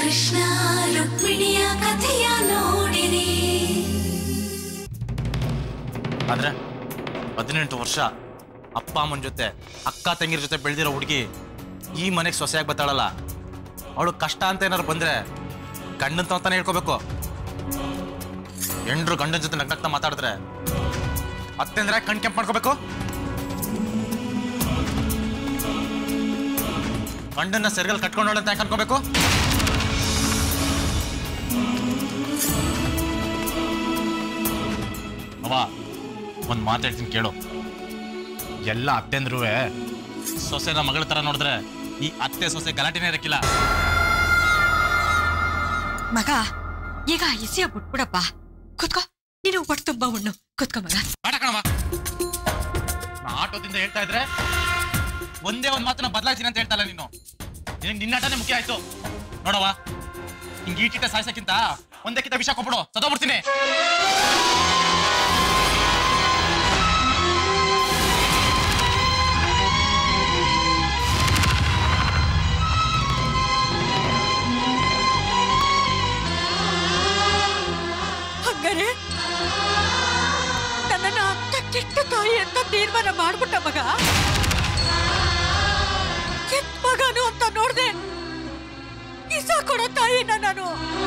ಕೃಷ್ಣ ರುಕ್ಮಿಣಿಯ ಕಥೆಯ ನೋಡಿರಿ ಆದ್ರೆ ಹದಿನೆಂಟು ವರ್ಷ ಅಪ್ಪ ಅಮ್ಮನ ಜೊತೆ ಅಕ್ಕ ತಂಗಿರ ಜೊತೆ ಬೆಳೆದಿರೋ ಹುಡುಗಿ ಈ ಮನೆಗೆ ಸೊಸೆಯಾಗಿ ಬರ್ತಾಳಲ್ಲ ಅವಳು ಕಷ್ಟ ಅಂತ ಏನಾರು ಬಂದ್ರೆ ಗಂಡನ್ ತಾನೇ ಹೇಳ್ಕೋಬೇಕು ಎಂಡ್ರು ಗಂಡನ ಜೊತೆ ನಗ್ನಗ್ತಾ ಮಾತಾಡಿದ್ರೆ ಅತ್ತೆಂದ್ರೆ ಕಣ್ ಕೆಂಪ್ ಮಾಡ್ಕೋಬೇಕು ಗಂಡನ್ನ ಸೆರಗಲ್ ಕಟ್ಕೊಂಡೋಳ ಅಂತ ಯಾಕೆ ಅನ್ಕೋಬೇಕು ಅವ ಒಂದ್ ಮಾತು ಹೇಳ್ತೀನಿ ಕೇಳು ಎಲ್ಲ ಅತ್ತೆಂದ್ರೂ ಸೊಸೆನ ಮಗಳ ತರ ನೋಡಿದ್ರೆ ಈ ಅತ್ತೆ ಸೊಸೆ ಗಲಾಟೆನೇ ಇರಕ್ಕಿಲ್ಲ ಮಗ ಈಗ ಎಸೆಯ ಬಿಟ್ಬಿಡಪ್ಪ ಕೂತ್ಕೋ ನೀನು ಹೊಟ್ಟೆ ತುಂಬ ಉಣ್ಣು ಕೂತ್ಕೋ ಮಗ ಬೇಡ ಕಣವ ನಾ ಆಟೋದಿಂದ ಹೇಳ್ತಾ ಇದ್ರೆ ಒಂದೇ ಒಂದ್ ಮಾತನ್ನ ಬದಲಾಯಿಸಿನ ಅಂತ ಹೇಳ್ತಲ್ಲ ನೀನು ನಿನಗೆ ನಿನ್ನಾಟನೇ ಮುಖ್ಯ ಆಯ್ತು ನೋಡವ ಹಿಂಗ್ ಈಟಿಟ ಸಾಯ್ಸಕ್ಕಿಂತ ಒಂದಕ್ಕಿಂತ ವಿಷ ಕೊಟ್ಬಿಡು ಸದೋಗ್ಬಿಡ್ತೀನಿ ಹಂಗಾರೆ ನನ್ನನ್ನ ಅಂತ ಕೆಟ್ಟ ತಾಯಿ ಅಂತ ತೀರ್ಮಾನ ಮಾಡ್ಬಿಟ್ಟ ಮಗ ಕೆಟ್ಟ ಮಗನು ಅಂತ ನೋಡ್ದೆ ಇಸ ಕೊಡೋ ತಾಯಿನ ನಾನು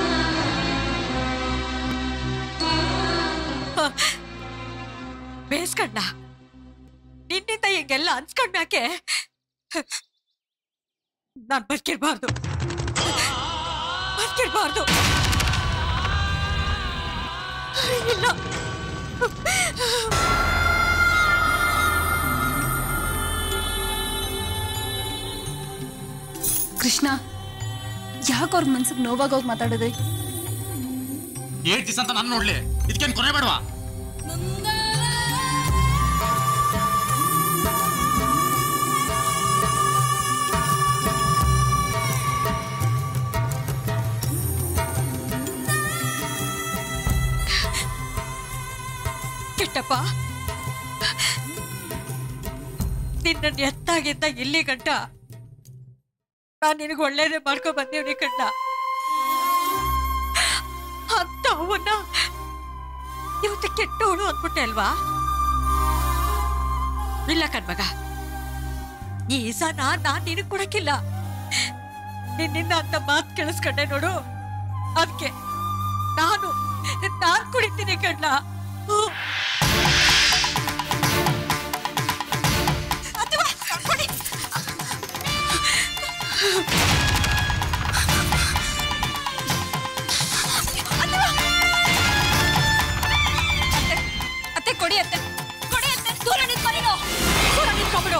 ಹ, ಬೇಸ್ಕಂಡ ನಿನ್ನಿಂದ ಹಿಂಗೆಲ್ಲ ಅನ್ಸ್ಕೊಂಡ್ಮ್ಯಾಕೆ ನಾನ್ ಬದುಕಿರ್ಬಾರ್ದು ಬದುಕಿರ್ಬಾರ್ದು ಇಲ್ಲ ಕೃಷ್ಣ ಯಾಕೆ ಅವ್ರ ಮನ್ಸಿಗೆ ನೋವಾಗೋಗಿ ಮಾತಾಡಿದ್ರಿ ಏಟ್ ದಿವಸ ಅಂತ ನಾನು ನೋಡ್ಲಿ ಇದಕ್ಕೇನು ಕೊನೆ ಬೇಡವಾ ಕೆಟ್ಟಪ್ಪ ನಿನ್ನ ಎತ್ತಾಗಿದ್ದ ಇಲ್ಲಿ ಗಂಟ ನಾನ್ ನಿನಗೆ ಒಳ್ಳೇದೇ ಮಾಡ್ಕೊ ಬಂದೇವ್ನಿ ಕಣ್ಣ ಅಂತ ಅವನ್ನ ಇವತ್ತು ಕೆಟ್ಟವಳು ಅಂದ್ಬಿಟ್ಟೆ ಅಲ್ವಾ ಇಲ್ಲ ಕಣ್ಮಗ ಈ ಸನ ನಾನ್ ನಿನಗ್ ಕೊಡಕ್ಕಿಲ್ಲ ನಿನ್ನಿಂದ ಅಂತ ಮಾತು ಕೇಳಿಸ್ಕೊಂಡೆ ನೋಡು ಅದಕ್ಕೆ ನಾನು ನಾನ್ ಕುಡಿತೀನಿ ಕಣ್ಣ ಹ್ಮ್. ಅಥವಾ ಕೊಡಿ. ಅಥವಾ. ಅತ್ತೆ, ಅತ್ತೆ ಕೊಡಿ ಅತ್ತೆ ಕೊಡಿ ಅತ್ತೆ ದೂರ ನಿಂತ್ಕೊಳ್ಳಿ ನೀವು. ದೂರ ನಿಂತ್ಕೊಂಬಿಡು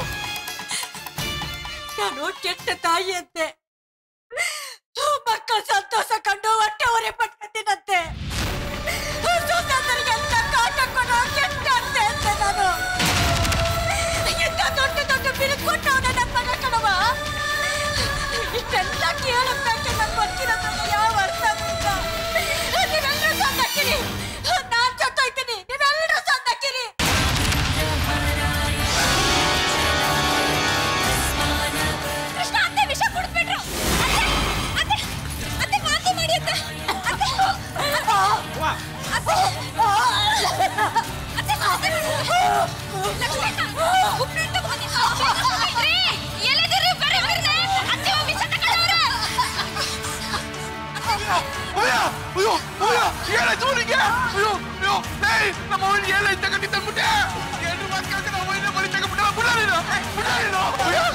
ನಾನು ಕೆಟ್ಟ ತಾಯಿ ಅಂತೆ ಮಕ್ಕಳ ಸಂತೋಷ ಕಂಡು ಹೊಟ್ಟೆ ಹೊರೆ ಪಟ್ಕೊತೀನಂತೆ ಸೊಸೆಯಂದರಿಗೆಲ್ಲ ಕಾಟ ಕೊಡೋ ಕೆಟ್ಟ ಅತ್ತೆ ಅಂತೆ ನಾನು ಇಂಥ ದೊಡ್ಡ ದೊಡ್ಡ ಬಿರುದು ಕೊಟ್ಟವನ ನನ್ನ ಮಗ ಕಣವ ಇಷ್ಟೆಲ್ಲ ಕೇಳಕ್ಕೆ ನನ್ನ ಬರ್ತಿರೋದ್ರಲ್ಲಿ ಯಾವ ಅರ್ಥ ಇಲ್ಲ ನೀವೆಲ್ಲರೂ ಸಂದಕ್ಕಿರಿ ನಾನ್ ಸತ್ತೋಯ್ತೀನಿ ನೀವೆಲ್ಲರೂ ಸಂದಕ್ಕಿರಿ ಕೃಷ್ಣ ಅತ್ತೆ ವಿಷ ಕುಡಿದ್ಬಿಟ್ರು ಅತ್ತೆ ಅತ್ತೆ ಅತ್ತೆ ವಾಂತಿ ಮಾಡಿ ಅತ್ತೆ ಅತ್ತೆ ಅತ್ತೆ ಅತ್ತೆ ಲಕ್ಷ್ಮಕ್ಕ ಉಪ್ಪಿಟ್ಟು ಬನ್ನಿ ಎಲ್ಲಿದ್ದೀರಿ ಬರ್ರಿ ಬರ್ರಿ ಅತ್ತೆ ವಿಷ ತಗೊಂಡವ್ರೆ ಅಯ್ಯೋ ಅಯ್ಯೋ ಅಯ್ಯೋ ಏನಾಯ್ತು ಅವನಿಗೆ ಅಯ್ಯೋ ಅಯ್ಯೋ ಏಯ್ ನಮ್ಮ ಅವನಿಗೆ ಏನಾಯ್ತು ತಗೊಂಡಿದ್ದ ಬಿಟ್ಟೆ ಏನು ಮಾತು ಕೇಳ್ತೀನಿ ಅವನಿಗೆ ಬರೀ ತಗೊಂಡ್ಬಿಟ್ಟ ಬಿಡ ನೀನು ಬಿಡ ನೀನು ಅಯ್ಯೋ